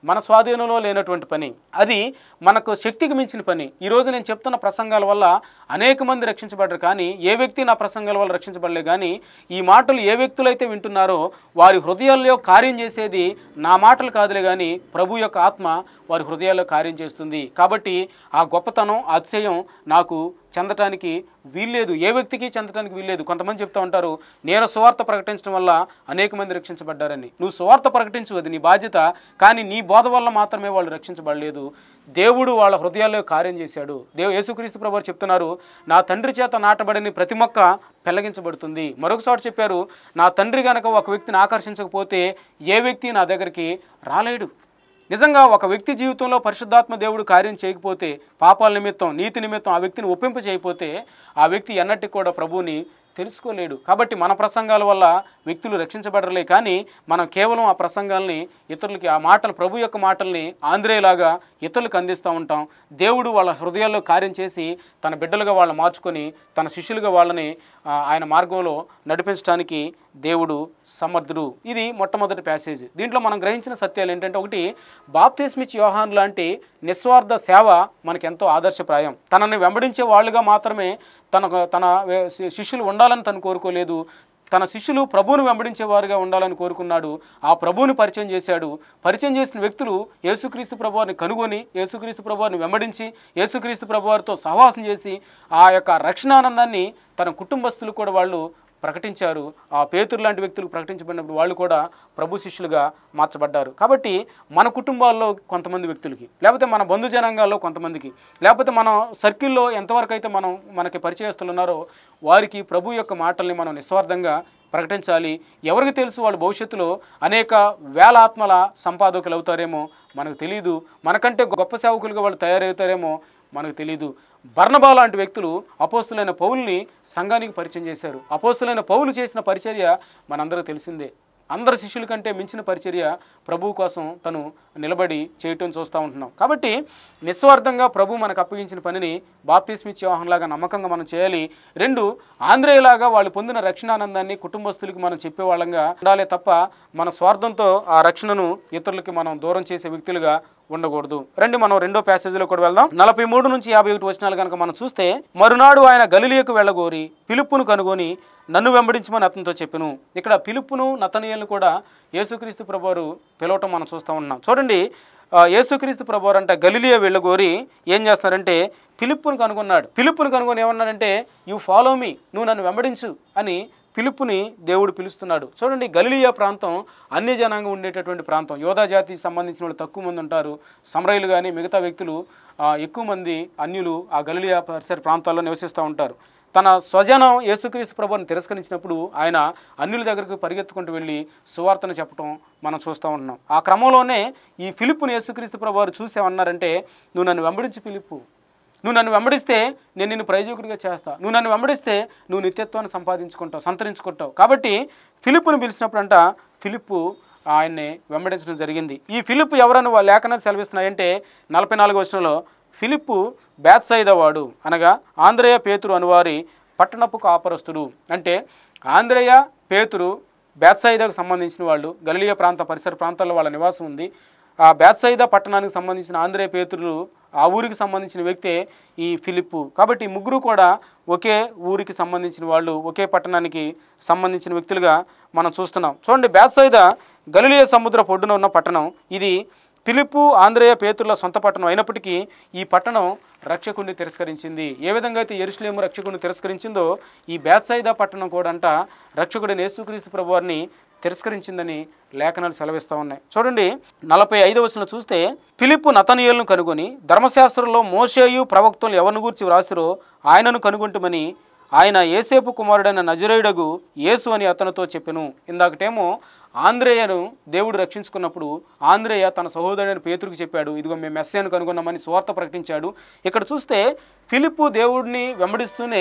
Speaker 1: మన స్వాధీనంలో లేనటువంటి పని అది మనకు శక్తికి మించిన పని ఈరోజు నేను చెప్తున్న ప్రసంగాల వల్ల అనేక మంది రక్షించబడ్డారు కానీ ఏ వ్యక్తి నా ప్రసంగాల వల్ల రక్షించబడలే కానీ ఈ మాటలు ఏ వ్యక్తులైతే వింటున్నారో వారి హృదయాల్లో కార్యం చేసేది నా మాటలు కాదులే కానీ ప్రభు యొక్క ఆత్మ వారి హృదయాల్లో కార్యం చేస్తుంది కాబట్టి ఆ గొప్పతనం ఆ అతిశయం నాకు చెందటానికి వీల్లేదు ఏ వ్యక్తికి చెందటానికి వీల్లేదు కొంతమంది చెప్తా ఉంటారు నేను సువార్త ప్రకటించడం వల్ల అనేక మంది రక్షించబడ్డారని నువ్వు సువార్త ప్రకటించు అది నీ బాధ్యత కానీ నీ బోధ వల్ల మాత్రమే వాళ్ళు రక్షించబడలేదు దేవుడు వాళ్ళ హృదయాల్లో కార్యం చేశాడు దేవు యేసుక్రీస్తు ప్రభు వారు చెప్తున్నారు నా తండ్రి చేత నాటబడిన ప్రతి మొక్క పెళ్ళగించబడుతుంది మరొకసారి చెప్పారు నా తండ్రి గనక ఒక వ్యక్తిని ఆకర్షించకపోతే ఏ వ్యక్తి నా దగ్గరికి రాలేడు నిజంగా ఒక వ్యక్తి జీవితంలో పరిశుద్ధాత్మ దేవుడు కార్యం చేయకపోతే పాపాల నిమిత్తం నీతి నిమిత్తం ఆ వ్యక్తిని ఒప్పింప చేయకపోతే ఆ వ్యక్తి ఎన్నటికి కూడా ప్రభువుని తెలుసుకోలేడు కాబట్టి మన ప్రసంగాల వల్ల వ్యక్తులు రక్షించబడరలే కానీ మనం కేవలం ఆ ప్రసంగాల్ని ఇతరులకి ఆ మాటలు ప్రభు యొక్క మాటల్ని ఆంధ్రేయలాగా ఇతరులకు అందిస్తూ ఉంటాం దేవుడు వాళ్ళ హృదయాల్లో కార్యం చేసి తన బిడ్డలుగా వాళ్ళని మార్చుకొని తన శిష్యులుగా వాళ్ళని ఆ, ఆయన మార్గంలో నడిపించడానికి దేవుడు సమర్థుడు ఇది మొట్టమొదటి ప్యాసేజ్ దీంట్లో మనం గ్రహించిన సత్యాలు ఏంటంటే ఒకటి బాప్తిస్మిచ్ యోహాన్ లాంటి నిస్వార్థ సేవ మనకి ఎంతో ఆదర్శప్రాయం తనని వెంబడించే వాళ్ళుగా మాత్రమే తన తన వే- శి- శిష్యులు ఉండాలని తను కోరుకోలేదు తన శిష్యులు ప్రభువును వెంబడించేవారుగా ఉండాలని కోరుకున్నాడు ఆ ప్రభువుని పరిచయం చేశాడు పరిచయం చేసిన వ్యక్తులు యేసుక్రీస్తు ప్రభువారిని కనుగొని యేసుక్రీస్తు ప్రభువారిని వెంబడించి యేసుక్రీస్తు ప్రభువారితో సహవాసం చేసి ఆ యొక్క రక్షణానందాన్ని తన కుటుంబస్తులు కూడా వాళ్ళు ప్రకటించారు ఆ పేతురు లాంటి వ్యక్తులు ప్రకటించబడినప్పుడు వాళ్ళు కూడా ప్రభు శిష్యులుగా మార్చబడ్డారు కాబట్టి మన కుటుంబాల్లో కొంతమంది వ్యక్తులకి లేకపోతే మన బంధు జనాంగాల్లో కొంతమందికి లేకపోతే మన సర్కిల్లో ఎంతవరకు అయితే మనం మనకి పరిచయస్తులు ఉన్నారో వారికి ప్రభు యొక్క మాటల్ని మనం నిస్వార్థంగా ప్రకటించాలి ఎవరికి తెలుసు వాళ్ళు భవిష్యత్తులో అనేక వేల ఆత్మల సంపాదకులు అవుతారేమో మనకు తెలియదు మనకంటే గొప్ప సేవకులుగా వాళ్ళు తయారవుతారేమో మనకు తెలియదు బర్ణబా లాంటి వ్యక్తులు అపోస్తులైన పౌల్ని సంఘానికి పరిచయం చేశారు అపోస్తులైన పౌలు చేసిన పరిచర్య మనందరికీ తెలిసిందే అందరి శిష్యుల కంటే మించిన పరిచర్య ప్రభువు కోసం తను నిలబడి చేయటం చూస్తూ ఉంటున్నాం కాబట్టి నిస్వార్థంగా ప్రభు మనకు అప్పగించిన పనిని బాప్తిస్మిచ్ లాగా నమ్మకంగా మనం చేయాలి రెండు ఆంధ్రేయలాగా వాళ్ళు పొందిన రక్షణానందాన్ని కుటుంబస్తులకి మనం చెప్పేవాళ్ళంగా ఉండాలి తప్ప మన స్వార్థంతో ఆ రక్షణను ఇతరులకి మనం దూరం చేసే వ్యక్తులుగా ఉండకూడదు రండి మనం రెండో ప్యాసేజీలో కూడా వెళ్దాం నలభై మూడు నుంచి యాభై ఒకటి వచనాలు కనుక మనం చూస్తే మరునాడు ఆయన గలిలియకు వెళ్ళగోరి పిలుపును కనుగొని నన్ను వెంబడించమని అతనితో చెప్పెను ఇక్కడ పిలుపును నతనీయులను కూడా యేసుక్రీస్తు ప్రభువారు పిలవటం మనం చూస్తూ ఉన్నాం చూడండి ఆ, యేసుక్రీస్తు ప్రభువారు అంటే గలిలియ వెళ్ళగోరి ఏం చేస్తున్నారంటే పిలుపును కనుగొన్నాడు పిలుపును కనుగొని ఏమన్నాడంటే యు ఫాలో మీ నువ్వు నన్ను వెంబడించు అని పిలుపుని దేవుడు పిలుస్తున్నాడు చూడండి గలిలియా ప్రాంతం అన్య జనాంగం ఉండేటటువంటి ప్రాంతం యోధా జాతికి సంబంధించిన వాళ్ళు తక్కువ మంది ఉంటారు సమరయులు కానీ మిగతా వ్యక్తులు ఆ, ఎక్కువ మంది అన్యులు ఆ గలిలియా పరిసర ప్రాంతాల్లో నివసిస్తూ ఉంటారు తన స్వజనం యేసుక్రీస్తు ప్రభుని తిరస్కరించినప్పుడు ఆయన అన్యుల దగ్గరకు పరిగెత్తుకుంటూ వెళ్ళి సువార్తను చెప్పడం మనం చూస్తూ ఉంటున్నాం ఆ క్రమంలోనే ఈ ఫిలిప్పుని యేసుక్రీస్తు ప్రభు వారు చూసేమన్నారంటే నువ్వు నన్ను వెంబడించి పిలుపు నువ్వు నన్ను వెంబడిస్తే నేను నిన్ను ప్రయోజకుడిగా చేస్తా నువ్వు నన్ను వెంబడిస్తే నువ్వు నిత్యత్వాన్ని సంపాదించుకుంటావు సంతరించుకుంటావు కాబట్టి ఫిలిప్పుని పిలిచినప్పుడంట ఫిలిప్పు ఆయన్ని వెంబడించడం జరిగింది ఈ ఫిలిప్ ఎవరని వాళ్ళ లేఖనాలు సెలవిస్తున్నాయంటే నలభై నాలుగు వచనంలో ఫిలిప్పు బేత్సైద వాడు అనగా ఆంధ్రేయ పేతురు అనువారి పట్టణపు కాపరస్తుడు అంటే ఆంధ్రేయ పేతురు బేత్సైదకు సంబంధించిన వాళ్ళు గలిలియ ప్రాంత పరిసర ప్రాంతాల్లో వాళ్ళ నివాసం ఉంది ఆ బేత్సైద పట్టణానికి సంబంధించిన ఆంధ్రేయ పేతురు ఆ ఊరికి సంబంధించిన వ్యక్తే ఈ ఫిలిప్పు కాబట్టి ఈ ముగ్గురు కూడా ఒకే ఊరికి సంబంధించిన వాళ్ళు ఒకే పట్టణానికి సంబంధించిన వ్యక్తులుగా మనం చూస్తున్నాం చూడండి బేత్సైద గలిలియ సముద్ర పొడ్డున ఉన్న పట్టణం ఇది ఫిలిప్పు ఆంధ్రేయ పేతుర్ల సొంత పట్టణం అయినప్పటికీ ఈ పట్టణం రక్షకుడిని తిరస్కరించింది ఏ విధంగా అయితే ఎరుసలేము రక్షకుడిని తిరస్కరించిందో ఈ బేత్సైదా పట్టణం కూడా అంట రక్షకుడిని యేసుక్రీస్తు ప్రభువారిని తిరస్కరించిందని లేఖనాలు సెలవిస్తూ ఉన్నాయి చూడండి నలభై ఐదు వచ్చిన చూస్తే ఫిలిప్పు నతనీయులను కనుగొని ధర్మశాస్త్రంలో మోషేయు ప్రవక్తలు ఎవరిని గూర్చి వ్రాసిరో ఆయనను కనుగొంటమని ఆయన ఏసేపు కుమారుడైన నజరేయుడగు యేసు అని అతనితో చెప్పెను ఇందాకటేమో ఆంధ్రేయను దేవుడు రక్షించుకున్నప్పుడు ఆంధ్రేయ తన సహోదరుడైన పేతురికి చెప్పాడు ఇదిగో మేము మెస్సేను కనుగొన్నామని స్వార్థ ప్రకటించాడు ఇక్కడ చూస్తే ఫిలిప్పు దేవుడిని వెంబడిస్తూనే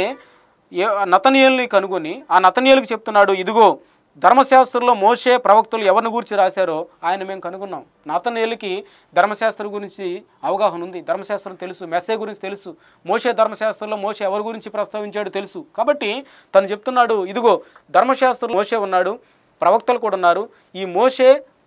Speaker 1: ఏ నతనీయుల్ని కనుగొని ఆ నతనీయులకు చెప్తున్నాడు ఇదిగో ధర్మశాస్త్రంలో మోషే ప్రవక్తలు ఎవరిని గురించి రాశారో ఆయన మేము కనుగొన్నాం నతనీయులకి ధర్మశాస్త్రం గురించి అవగాహన ఉంది ధర్మశాస్త్రం తెలుసు మెస్సే గురించి తెలుసు మోషే ధర్మశాస్త్రంలో మోషే ఎవరి గురించి ప్రస్తావించాడో తెలుసు కాబట్టి తను చెప్తున్నాడు ఇదిగో ధర్మశాస్త్రంలో మోషే ఉన్నాడు ప్రవక్తలు కూడా ఉన్నారు ఈ మోషే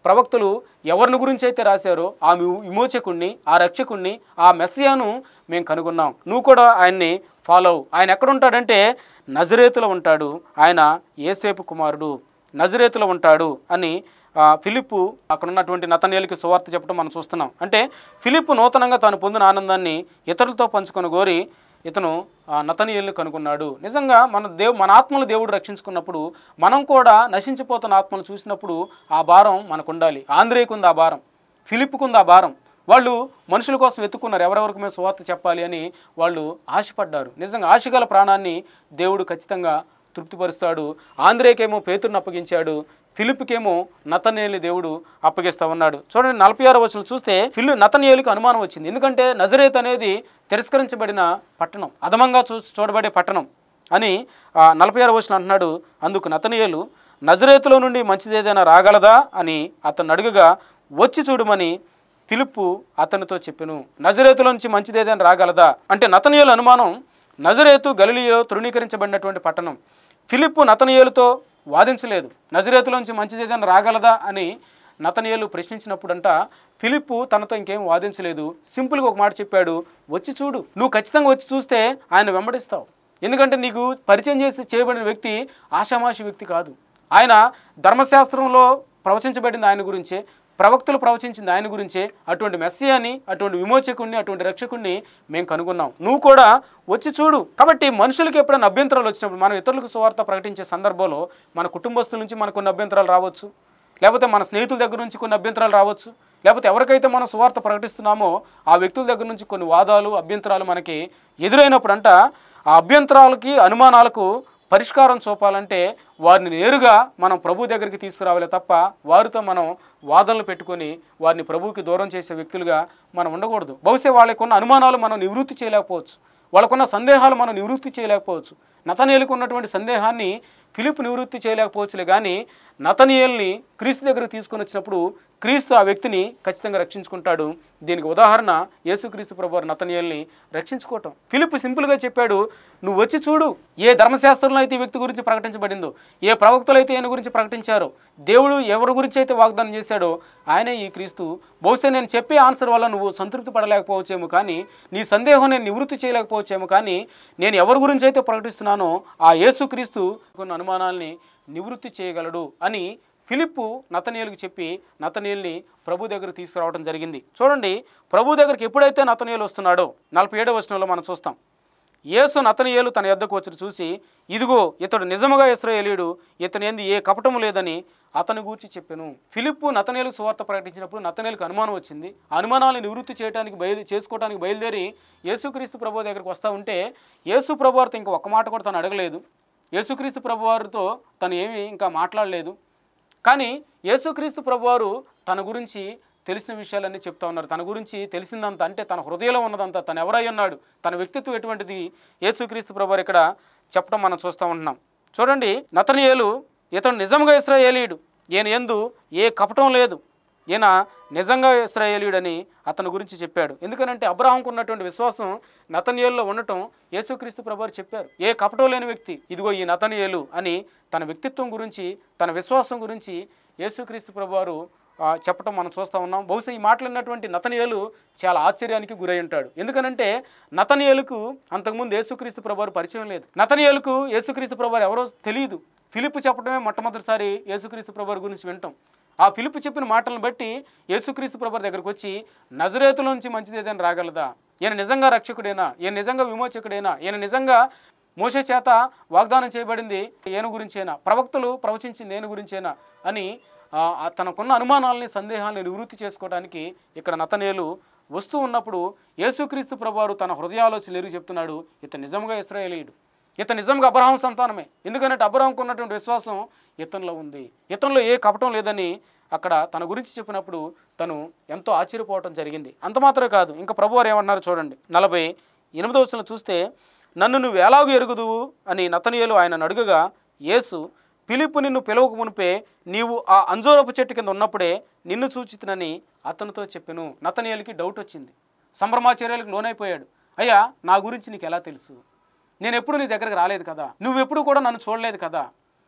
Speaker 1: ప్రవక్తలు ఎవరిని గురించి అయితే రాశారో ఆ వి- విమోచకుణ్ణి ఆ రక్షకుణ్ణి ఆ మెస్సియాను మేము కనుగొన్నాం నువ్వు కూడా ఆయన్ని ఫాలో అవ్వు ఆయన ఎక్కడ ఉంటాడంటే నజరేతులో ఉంటాడు ఆయన ఏసేపు కుమారుడు నజరేతులో ఉంటాడు అని ఆ, ఫిలిప్పు అక్కడ ఉన్నటువంటి నతనేలికి సువార్త చెప్పడం మనం చూస్తున్నాం అంటే ఫిలిప్పు నూతనంగా తాను పొందిన ఆనందాన్ని ఇతరులతో పంచుకొని గోరి ఇతను నతనీయుల్ని కనుగొన్నాడు నిజంగా మన దేవు మన ఆత్మలు దేవుడు రక్షించుకున్నప్పుడు మనం కూడా నశించిపోతున్న ఆత్మలు చూసినప్పుడు ఆ భారం మనకు ఉండాలి ఆంధ్రేయకుంది ఆ భారం ఫిలిప్పుకుంది ఆ భారం వాళ్ళు మనుషుల కోసం వెతుక్కున్నారు ఎవరెవరికి మేము సువార్త చెప్పాలి అని వాళ్ళు ఆశపడ్డారు నిజంగా ఆశగల ప్రాణాన్ని దేవుడు ఖచ్చితంగా తృప్తిపరుస్తాడు ఆంధ్రేకేమో పేతురుని అప్పగించాడు ఫిలిప్కేమో నతనేలి దేవుడు అప్పగిస్తా ఉన్నాడు చూడండి నలభై ఆరో వచనం చూస్తే ఫిలి నతనేలుకి అనుమానం వచ్చింది ఎందుకంటే నజరేత్ అనేది తిరస్కరించబడిన పట్టణం అధమంగా చూ చూడబడే పట్టణం అని ఆ, నలభై ఆరో వచనం అంటున్నాడు అందుకు నతనియేలు నజరేతులో నుండి మంచిది ఏదైనా రాగలదా అని అతను అడుగగా వచ్చి చూడమని ఫిలిప్పు అతనితో చెప్పెను నజరేతులో నుంచి మంచిది ఏదైనా రాగలదా అంటే నతనియేలు అనుమానం నజరేతు గలిలియలో తృణీకరించబడినటువంటి పట్టణం ఫిలిప్పు నతనియేలుతో వాదించలేదు నజరేతులోంచి మంచిది ఏదైనా రాగలదా అని నతనియేలు ప్రశ్నించినప్పుడంట ఫిలిప్పు తనతో ఇంకేం వాదించలేదు సింపుల్గా ఒక మాట చెప్పాడు వచ్చి చూడు నువ్వు ఖచ్చితంగా వచ్చి చూస్తే ఆయన వెంబడిస్తావు ఎందుకంటే నీకు పరిచయం చేసి చేయబడిన వ్యక్తి ఆషామాషి వ్యక్తి కాదు ఆయన ధర్మశాస్త్రంలో ప్రవచించబడింది ఆయన గురించే ప్రవక్తలు ప్రవచించింది ఆయన గురించే అటువంటి మెస్సియాని అటువంటి విమోచకుణ్ణి అటువంటి రక్షకుణ్ణి మేము కనుగొన్నాం నువ్వు కూడా వచ్చి చూడు కాబట్టి మనుషులకు ఎప్పుడైనా అభ్యంతరాలు వచ్చినప్పుడు మనం ఇతరులకు సువార్త ప్రకటించే సందర్భంలో మన కుటుంబస్తుల నుంచి మనకు కొన్ని అభ్యంతరాలు రావచ్చు లేకపోతే మన స్నేహితుల దగ్గర నుంచి కొన్ని అభ్యంతరాలు రావచ్చు లేకపోతే ఎవరికైతే మనం సువార్త ప్రకటిస్తున్నామో ఆ వ్యక్తుల దగ్గర నుంచి కొన్ని వాదాలు అభ్యంతరాలు మనకి ఎదురైనప్పుడంట ఆ అభ్యంతరాలకి అనుమానాలకు పరిష్కారం చూపాలంటే వారిని నేరుగా మనం ప్రభు దగ్గరికి తీసుకురావాలి తప్ప వారితో మనం వాదనలు పెట్టుకొని వారిని ప్రభువుకి దూరం చేసే వ్యక్తులుగా మనం ఉండకూడదు బహుశా వాళ్ళకున్న అనుమానాలు మనం నివృత్తి చేయలేకపోవచ్చు వాళ్ళకున్న సందేహాలు మనం నివృత్తి చేయలేకపోవచ్చు నతనీయులకు ఉన్నటువంటి సందేహాన్ని ఫిలిప్ నివృత్తి చేయలేకపోవచ్చులే కానీ నతనీయుల్ని క్రీస్తు దగ్గరకు తీసుకొని వచ్చినప్పుడు క్రీస్తు ఆ వ్యక్తిని ఖచ్చితంగా రక్షించుకుంటాడు దీనికి ఉదాహరణ యేసుక్రీస్తు ప్రభు వారు నతనీయుల్ని రక్షించుకోవటం ఫిలిప్ సింపుల్గా చెప్పాడు నువ్వు వచ్చి చూడు ఏ ధర్మశాస్త్రంలో అయితే ఈ వ్యక్తి గురించి ప్రకటించబడిందో ఏ ప్రవక్తలు అయితే ఈయన గురించి ప్రకటించారో దేవుడు ఎవరి గురించి అయితే వాగ్దానం చేశాడో ఆయనే ఈ క్రీస్తు బహుశా నేను చెప్పే ఆన్సర్ వల్ల నువ్వు సంతృప్తి పడలేకపోవచ్చేమో కానీ నీ సందేహం నేను నివృత్తి చేయలేకపోవచ్చేమో కానీ నేను ఎవరి గురించి అయితే ప్రకటిస్తున్నానో ఆ యేసుక్రీస్తు కొన్ని అనుమానాల్ని నివృత్తి చేయగలడు అని ఫిలిప్పు నతనీయులకు చెప్పి నతనీయుల్ని ప్రభు దగ్గరకు తీసుకురావడం జరిగింది చూడండి ప్రభు దగ్గరికి ఎప్పుడైతే నతనీయులు వస్తున్నాడో నలభై ఏడవ వచనంలో మనం చూస్తాం యేసు నతనీయులు తన యొద్దకు వచ్చి చూసి ఇదిగో ఇతడు నిజముగా ఇస్రాయేలీయుడు ఇతని ఏంది ఏ కపటము లేదని అతని గూర్చి చెప్పాను ఫిలిప్పు నతనేలు సువార్త ప్రకటించినప్పుడు నతనేలకు అనుమానం వచ్చింది ఆ అనుమానాలను నివృత్తి చేయడానికి బయలు చేసుకోవడానికి బయలుదేరి యేసుక్రీస్తు ప్రభు దగ్గరికి వస్తూ ఉంటే యేసు ప్రభు వారితో ఇంకా ఒక్క మాట కూడా తను అడగలేదు యేసుక్రీస్తు ప్రభు వారితో తను ఏమీ ఇంకా మాట్లాడలేదు కానీ యేసుక్రీస్తు ప్రభువారు తన గురించి తెలిసిన విషయాలన్నీ చెప్తా ఉన్నారు తన గురించి తెలిసిందంతా అంటే తన హృదయంలో ఉన్నదంతా తను ఎవరై ఉన్నాడు తన వ్యక్తిత్వం ఎటువంటిది యేసుక్రీస్తు ప్రభువారు ఇక్కడ చెప్పడం మనం చూస్తూ ఉంటున్నాం చూడండి నతనియేలు ఇతను నిజంగా ఇస్రాయేలీయుడు ఈయన ఎందు ఏ కపటం లేదు ఈయన నిజంగా ఇస్రాయేలీయుడని అతని గురించి చెప్పాడు ఎందుకనంటే అబ్రహాంకు ఉన్నటువంటి విశ్వాసం నతనియేలులో ఉండటం యేసుక్రీస్తు ప్రభువారు చెప్పారు ఏ కపటం లేని వ్యక్తి ఇదిగో ఈ నతనియేలు అని తన వ్యక్తిత్వం గురించి తన విశ్వాసం గురించి యేసుక్రీస్తు ప్రభువారు ఆ, చెప్పటం మనం చూస్తూ ఉన్నాం బహుశా ఈ మాట్లాడినటువంటి నతనియేలు చాలా ఆశ్చర్యానికి గురై ఉంటాడు ఎందుకనంటే నతనియేలుకు అంతకుముందు యేసుక్రీస్తు ప్రభువారు పరిచయం లేదు నతనియేలుకు యేసుక్రీస్తు ప్రభువారు ఎవరో తెలియదు ఫిలిప్ చెప్పడమే మొట్టమొదటిసారి యేసుక్రీస్తు ప్రభువారి గురించి వింటాం ఆ పిలుపు చెప్పిన మాటలను బట్టి యేసుక్రీస్తు ప్రభు దగ్గరకు వచ్చి నజరేతుల నుంచి మంచిది ఏదైనా రాగలదా ఈయన నిజంగా రక్షకుడేనా ఈయన నిజంగా విమోచకుడేనా ఈయన నిజంగా మోసే చేత వాగ్దానం చేయబడింది ఏను గురించేనా ప్రవక్తలు ప్రవచించింది ఏను గురించేనా అని ఆ, ఆ తనకున్న అనుమానాలని సందేహాలను నివృత్తి చేసుకోవడానికి ఇక్కడ నతనేలు వస్తూ ఉన్నప్పుడు యేసుక్రీస్తు ప్రభువారు తన హృదయాలోచన ఎరుగు చెప్తున్నాడు ఇతను నిజంగా ఇస్రాయేలీయుడు ఇతను నిజంగా అబ్రహాం సంతానమే ఎందుకంటే అబ్రహాంకు ఉన్నటువంటి విశ్వాసం ఇతనిలో ఉంది ఇతనిలో ఏ కపటం లేదని అక్కడ తన గురించి చెప్పినప్పుడు తను ఎంతో ఆశ్చర్యపోవటం జరిగింది అంత మాత్రమే కాదు ఇంకా ప్రభువారు ఏమన్నారు చూడండి నలభై ఎనిమిదవ వచనం చూస్తే నన్ను నువ్వు ఎలాగూ ఎరుగుదువు అని నతనియేలు ఆయన అడుగగా యేసు పిలుపు నిన్ను పిలవక మునిపే నీవు ఆ అంజూరపు చెట్టు కింద ఉన్నప్పుడే నిన్ను సూచితునని అతనితో చెప్పాను నతనియేలుకి డౌట్ వచ్చింది సంభ్రమాచర్యాలకు లోనైపోయాడు అయ్యా నా గురించి నీకు ఎలా తెలుసు నేను ఎప్పుడు నీ దగ్గరకు రాలేదు కదా నువ్వు ఎప్పుడు కూడా నన్ను చూడలేదు కదా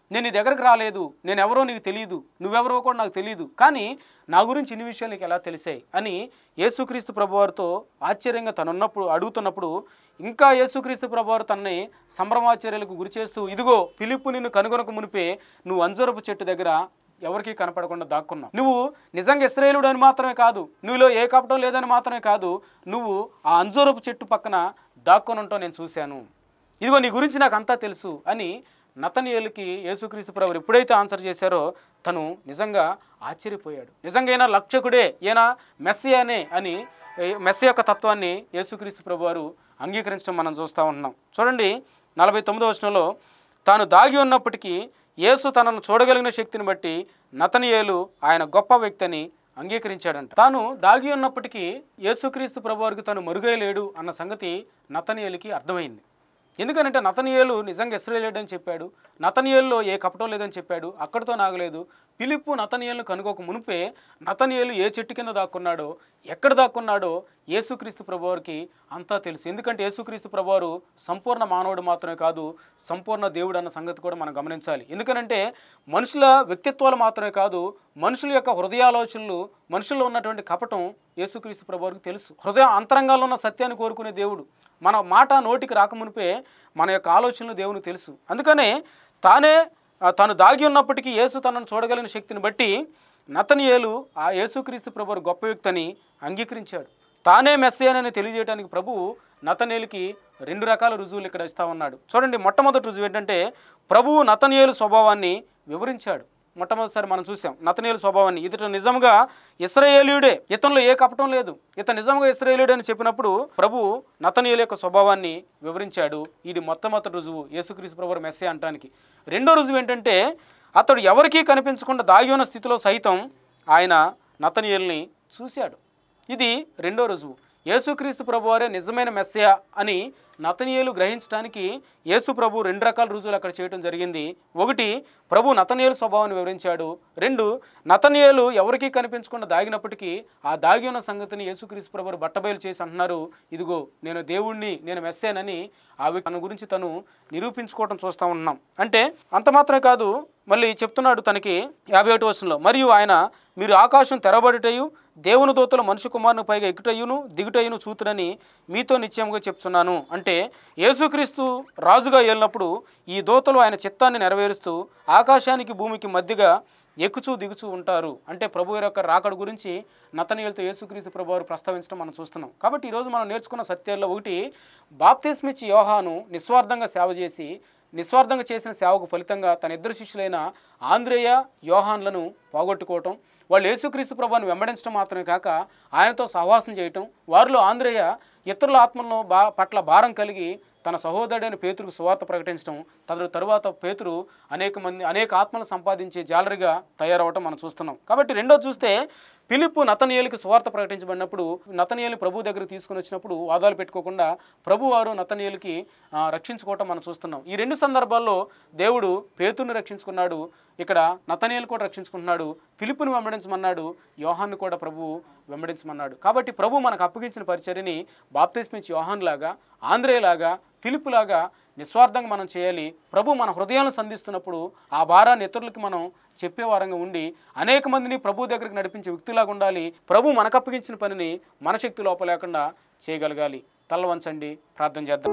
Speaker 1: నేను నీ దగ్గరకు రాలేదు నేను ఎవరో నీకు తెలియదు నువ్వెవరో కూడా నాకు తెలియదు కానీ నా గురించి ఇన్ని విషయాలు నీకు ఎలా తెలిసాయి అని యేసుక్రీస్తు ప్రభువారితో ఆశ్చర్యంగా తనున్నప్పుడు అడుగుతున్నప్పుడు ఇంకా యేసుక్రీస్తు ప్రభువారు తనని సంభ్రమాశ్చర్యాలకు గురి చేస్తూ ఇదిగో పిలుపు నిన్ను కనుగొనక మునిపే నువ్వు అంజరపు చెట్టు దగ్గర ఎవరికీ కనపడకుండా దాక్కున్నావు నువ్వు నిజంగా ఇస్రాయేలుడు అని మాత్రమే కాదు నువ్వులో ఏ కపటం లేదని మాత్రమే కాదు నువ్వు ఆ అంజూరపు చెట్టు పక్కన దాక్కొని ఉంటావు నేను చూశాను ఇదిగో నీ గురించి నాకు అంతా తెలుసు అని నతనియేలుకి యేసుక్రీస్తు ప్రభు ఎప్పుడైతే ఆన్సర్ చేశారో తను నిజంగా ఆశ్చర్యపోయాడు నిజంగా ఈయన లక్షకుడే ఈయన మెస్సియానే అని ఏ- మెస్సి యొక్క తత్వాన్ని యేసుక్రీస్తు ప్రభు వారు అంగీకరించడం మనం చూస్తూ ఉంటున్నాం చూడండి నలభై తొమ్మిదో వచనంలో తాను దాగి ఉన్నప్పటికీ యేసు తనను చూడగలిగిన శక్తిని బట్టి నతనియేలు ఆయన గొప్ప వ్యక్తి అని అంగీకరించాడంట తాను దాగి ఉన్నప్పటికీ యేసుక్రీస్తు ప్రభువారికి తను మరుగైలేడు అన్న సంగతి నతనియేలుకి అర్థమైంది ఎందుకనంటే నతనియేలు నిజంగా ఇస్రాయేలేడు అని చెప్పాడు నతనియేలులో ఏ కపటం లేదని చెప్పాడు అక్కడితో నాగలేదు పిలుపు నతనియేలును కనుగొక మునిపే నతనియేలు ఏ చెట్టు కింద దాక్కున్నాడో ఎక్కడ దాక్కున్నాడో యేసుక్రీస్తు ప్రభువారికి అంతా తెలుసు ఎందుకంటే యేసుక్రీస్తు ప్రభువారు సంపూర్ణ మానవుడు మాత్రమే కాదు సంపూర్ణ దేవుడు అన్న సంగతి కూడా మనం గమనించాలి ఎందుకనంటే మనుషుల వ్యక్తిత్వాలు మాత్రమే కాదు మనుషుల యొక్క హృదయాలోచనలు మనుషుల్లో ఉన్నటువంటి కపటం యేసుక్రీస్తు ప్రభువారికి తెలుసు హృదయ అంతరంగాల్లో ఉన్న సత్యాన్ని కోరుకునే దేవుడు మన మాట నోటికి రాకమునిపే మన యొక్క ఆలోచనలు దేవునికి తెలుసు అందుకనే తానే ఆ, తాను దాగి ఉన్నప్పటికీ యేసు తనను చూడగలిగిన శక్తిని బట్టి నతనియేలు ఆ యేసుక్రీస్తు ప్రభువు గొప్ప వ్యక్తి అని అంగీకరించాడు తానే మెస్సేనని తెలియజేయడానికి ప్రభువు నతనేలుకి రెండు రకాల రుజువులు ఇక్కడ ఇస్తా ఉన్నాడు చూడండి మొట్టమొదటి రుజువు ఏంటంటే ప్రభువు నతనియేలు స్వభావాన్ని వివరించాడు మొట్టమొదటిసారి మనం చూసాం నతనేలు స్వభావాన్ని ఇతడు నిజంగా ఇస్రాయేలీయుడే ఇతనిలో ఏ కపటం లేదు ఇతను నిజంగా ఇస్రాయేలీయుడే అని చెప్పినప్పుడు ప్రభు నతనీయుల యొక్క స్వభావాన్ని వివరించాడు ఇది మొట్టమొదటి రుజువు యేసుక్రీస్తు ప్రభు మెస్సే అంటానికి రెండో రుజువు ఏంటంటే అతడు ఎవరికీ కనిపించకుండా దాగి ఉన్న స్థితిలో సైతం ఆయన నతనీయుల్ని చూశాడు ఇది రెండో రుజువు యేసుక్రీస్తు ప్రభువారే నిజమైన మెస్సయా అని నతనీయులు గ్రహించడానికి యేసు ప్రభు రెండు రకాల రుజువులు అక్కడ చేయడం జరిగింది ఒకటి ప్రభు నతనీయుల స్వభావాన్ని వివరించాడు రెండు నతనీయులు ఎవరికీ కనిపించకుండా దాగినప్పటికీ ఆ దాగి ఉన్న సంగతిని యేసుక్రీస్తు ప్రభు బట్టబయలు చేసి అంటున్నారు ఇదిగో నేను దేవుణ్ణి నేను మెస్సేనని ఆ వ్యక్తి తన గురించి తను నిరూపించుకోవడం చూస్తూ ఉన్నాం అంటే అంత మాత్రమే కాదు మళ్ళీ చెప్తున్నాడు తనకి యాభై ఒకటి వచనంలో మరియు ఆయన మీరు ఆకాశం తెరబడుటయు దేవుని దూతలు మనుషు కుమారుని పైగా ఎక్కుటయ్యును దిగుటయ్యును చూతురని మీతో నిశ్చయంగా చెప్తున్నాను అంటే యేసుక్రీస్తు రాజుగా ఏలినప్పుడు ఈ దూతలు ఆయన చిత్తాన్ని నెరవేరుస్తూ ఆకాశానికి భూమికి మధ్యగా ఎక్కుచూ దిగుచూ ఉంటారు అంటే ప్రభు యొక్క రాకడ గురించి నతనీయులతో యేసుక్రీస్తు ప్రభు వారు ప్రస్తావించడం మనం చూస్తున్నాం కాబట్టి ఈరోజు మనం నేర్చుకున్న సత్యాల్లో ఒకటి బాప్తిస్మిచ్చి యోహాను నిస్వార్థంగా సేవ చేసి నిస్వార్థంగా చేసిన సేవకు ఫలితంగా తన ఇద్దరు శిష్యులైన ఆంధ్రేయ యోహాన్లను పోగొట్టుకోవటం వాళ్ళు యేసుక్రీస్తు ప్రభుని వెంబడించడం మాత్రమే కాక ఆయనతో సహవాసం చేయటం వారిలో ఆంధ్రేయ ఇతరుల ఆత్మలను బా పట్ల భారం కలిగి తన సహోదరుడైన పేతురుకు సువార్త ప్రకటించడం తదు తరువాత పేతురు అనేక మంది అనేక ఆత్మలు సంపాదించే జాలరిగా తయారవటం మనం చూస్తున్నాం కాబట్టి రెండోది చూస్తే పిలుపు నతనీయులకి సువార్త ప్రకటించబడినప్పుడు నతనీయులు ప్రభు దగ్గరికి తీసుకుని వచ్చినప్పుడు వాదాలు పెట్టుకోకుండా ప్రభు వారు నతనీయులకి ఆ, రక్షించుకోవటం మనం చూస్తున్నాం ఈ రెండు సందర్భాల్లో దేవుడు పేతుని రక్షించుకున్నాడు ఇక్కడ నతనీయులు కూడా రక్షించుకుంటున్నాడు పిలుపుని వెంబడించమన్నాడు యోహాన్ని కూడా ప్రభు వెంబడించమన్నాడు కాబట్టి ప్రభు మనకు అప్పగించిన పరిచర్యని బాప్తిస్మిచ్ యోహాన్ లాగా ఆంధ్రేయలాగా పిలుపులాగా నిస్వార్థంగా మనం చేయాలి ప్రభు మన హృదయాలను సంధిస్తున్నప్పుడు ఆ భారాన్ని ఇతరులకి మనం చెప్పే వారంగా ఉండి అనేక మందిని ప్రభు దగ్గరికి నడిపించే వ్యక్తిలాగా ఉండాలి ప్రభు మనకు అప్పగించిన పనిని మన శక్తి లోపల లేకుండా చేయగలగాలి తల వంచండి ప్రార్థన చేద్దాం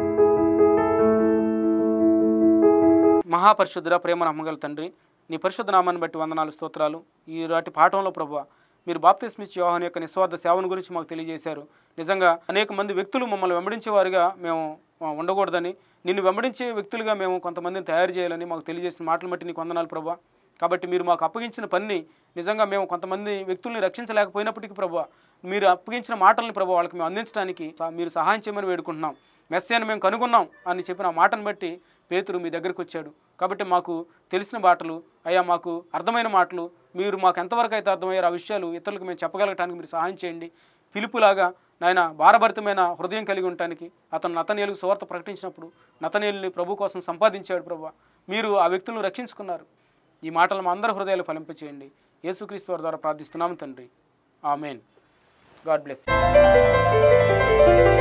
Speaker 1: మహాపరిశుద్ధుడ ప్రేమ నమ్మగల తండ్రి నీ పరిశుద్ధ నామాన్ని బట్టి వందనాలు స్తోత్రాలు ఈ నాటి పాఠంలో ప్రభు మీరు బాప్తిస్మిచ్ యోహాన్ యొక్క నిస్వార్థ సేవను గురించి మాకు తెలియజేశారు నిజంగా అనేక మంది వ్యక్తులు మమ్మల్ని వెంబడించేవారుగా మేము ఆ, ఉండకూడదని నిన్ను వెంబడించే వ్యక్తులుగా మేము కొంతమందిని తయారు చేయాలని మాకు తెలియజేసిన మాటలు బట్టి నీకు వందనాలు ప్రభా కాబట్టి మీరు మాకు అప్పగించిన పనిని నిజంగా మేము కొంతమంది వ్యక్తుల్ని రక్షించలేకపోయినప్పటికీ ప్రభు మీరు అప్పగించిన మాటల్ని ప్రభు వాళ్ళకి మేము అందించడానికి సా- మీరు సహాయం చేయమని వేడుకుంటున్నాం మెస్సేని మేము కనుగొన్నాం అని చెప్పిన ఆ మాటను బట్టి పేతురు మీ దగ్గరికి వచ్చాడు కాబట్టి మాకు తెలిసిన మాటలు అయ్యా మాకు అర్థమైన మాటలు మీరు మాకు ఎంతవరకు అయితే అర్థమయ్యారు ఆ విషయాలు ఇతరులకు మేము చెప్పగలగటానికి మీరు సహాయం చేయండి పిలుపులాగా నాయన భారభరితమైన హృదయం కలిగి ఉండటానికి అతను నతనేలుగు సువార్త ప్రకటించినప్పుడు నతనేలుని ప్రభు కోసం సంపాదించాడు ప్రభు మీరు ఆ వ్యక్తులను రక్షించుకున్నారు ఈ మాటలు మా అందరి హృదయాలు ఫలింపచేయండి యేసుక్రీస్తు వారి ద్వారా ప్రార్థిస్తున్నాము తండ్రి ఆమెన్ గాడ్ బ్లెస్